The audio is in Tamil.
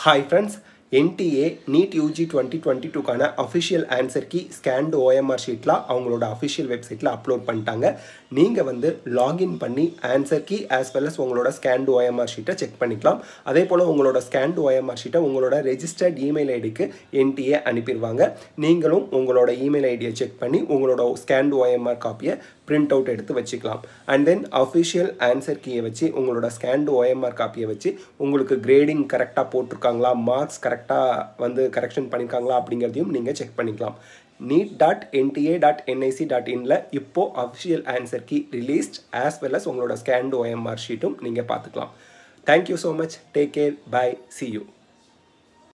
hi friends NTA NEET UG twenty twenty டூக்கான official answer key scanned OMR ஷீட்லாம் அவங்களோட அஃபிஷியல் வெப்சைட்டில் அப்லோட் பண்ணிட்டாங்க நீங்கள் வந்து லாகின் பண்ணி answer key as well as உங்களோட ஸ்கேன்டு ஓஎம்ஆர் ஷீட்டை செக் பண்ணிக்கலாம் அதே போல் உங்களோட ஸ்கேன்டு ஓஎம்ஆர் ஷீட்டை உங்களோட ரெஜிஸ்டர்ட் இமெயில் ஐடிக்கு என்டிஏ அனுப்பிடுவாங்க நீங்களும் உங்களோட இமெயில் ஐடியை செக் பண்ணி உங்களோட ஸ்கேன்டு ஓஎம்ஆர் காப்பியை பிரிண்ட் அவுட் எடுத்து வச்சுக்கலாம் அண்ட் தென் அஃபிஷியல் ஆன்சர் கீயை வச்சு உங்களோட ஸ்கேன்டு ஓஎம்ஆர் காப்பியை வச்சு உங்களுக்கு கிரேடிங் கரெக்டாக போட்டிருக்காங்களா மார்க்ஸ் கரெக்டாக வந்து கரெக்ஷன் பண்ணியிருக்காங்களா அப்படிங்கிறதையும் நீங்கள் செக் பண்ணிக்கலாம் NEET dot NTA dot NIC dot இனில் இப்போது official answer key released as well as உங்களோட ஸ்கேன்டு ஓஎம்ஆர் ஷீட்டும் நீங்கள் பார்த்துக்கலாம் thank you so much take care bye see you